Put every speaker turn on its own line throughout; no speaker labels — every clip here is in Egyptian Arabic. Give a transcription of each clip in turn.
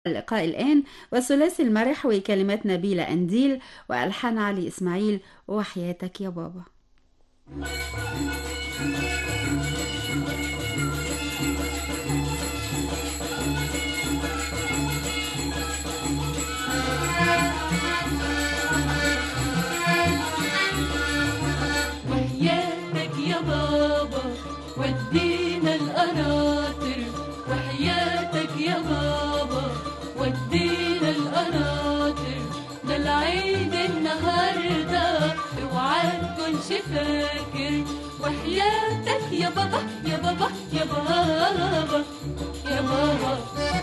اللقاء الآن والثلاثي المرح وكلمات نبيلة أنديل وألحان علي إسماعيل وحياتك يا بابا
وحياتك يا بابا ودينا القناطر وحياتك يا بابا ودينا القناطر ده العيد النهارده اوعى تكونش فاكر وحياتك يا بابا يا بابا يا بابا يا بابا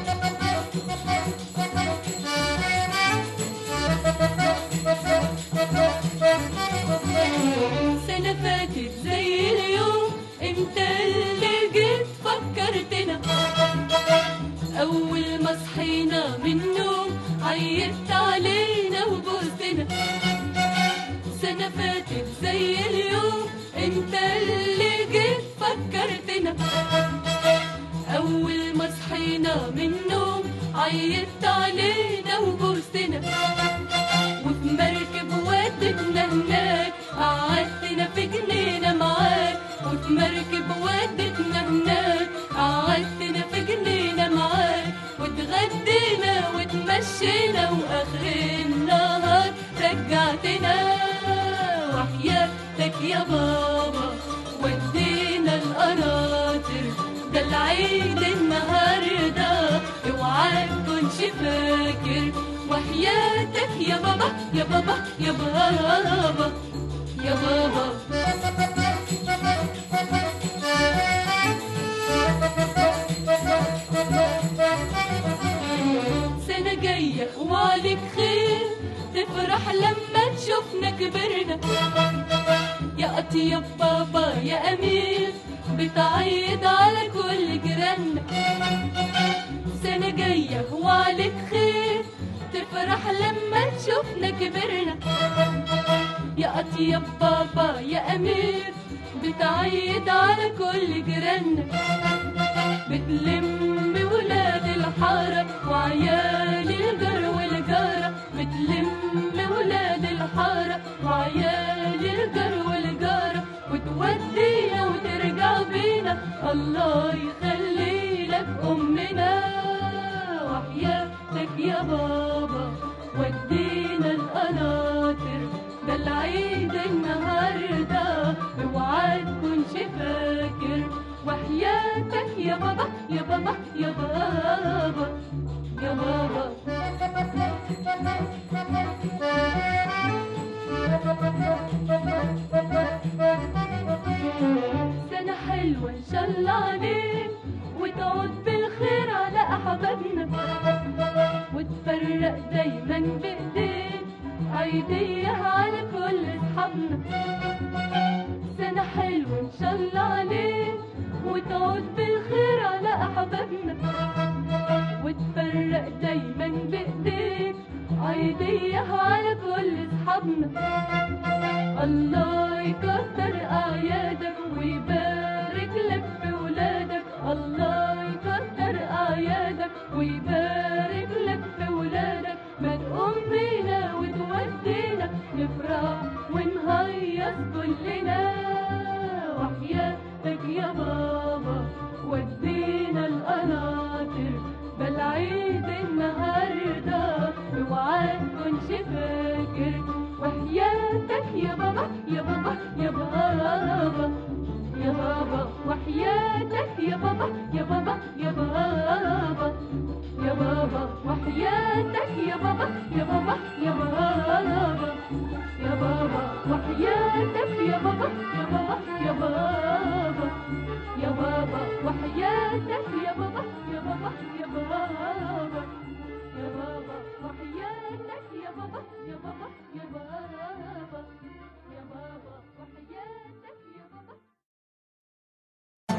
سنة فاتت زي اليوم انت اللي جيت فكرتنا أول ما صحينا من النوم عيطت علينا وبوستنا سنة فاتت زي اليوم انت اللي جيت فكرتنا أول ما صحينا من النوم عيطت علينا وبوستنا وفي مركب ودتنا هناك قعدتنا في جنينة معاك وفي مركب ودتنا هناك قعدتنا في جنينة معاك واتغدينا واتمشينا واخر النهار رجعتنا وحياتك يا بابا ودينا القناطر ده العيد النهارده اوعى تكونش فاكر وحياتك يا بابا يا بابا يا بابا يا بابا سنة جاية وعليك خير تفرح لما تشوفنا كبرنا يا أطيب بابا يا أمير بتعيد على كل جيراننا سنة جاية وعليك خير تفرح لما تشوفنا كبرنا يا أطيب بابا يا أمير بتعيد على كل جيراننا بتلم ولاد الحارة وعيال الجار والجارة بتلم ولاد الحارة وعيال الجار والجارة وتودينا وترجع بينا الله يخلي لك أمنا وحياتك يا بابا ودينا القناطر ده العيد النهارده اوعى تكونش فاكر وحياتك يا بابا يا بابا يا بابا يا بابا سنة حلوة إن شاء الله عليك وتعود بالخير على أحبابنا وتفرق دايما بإيديك عيدية على كل أصحابنا سنة حلوة إن شاء الله عليك وتعود بالخير على أحبابنا وتفرق دايما بإيديك عيدية على كل أصحابنا الله يكتر أعيادك ويبارك لك في ولادك الله يكتر أعيادك ويبارك لك في ولادك ما تقوم بينا وتودينا نفرح ونهيص كلنا وحياتك يا بابا ودينا القناطر بل عيد النهارده اوعى تكونش فاكر وحياتك يا بابا يا بابا يا بابا يا بابا وحياتك يا بابا يا بابا يا بابا يا بابا وحياتك يا بابا يا بابا يا بابا يا بابا وحياتك يا بابا يا بابا يا بابا يا بابا وحياتك يا بابا يا بابا يا بابا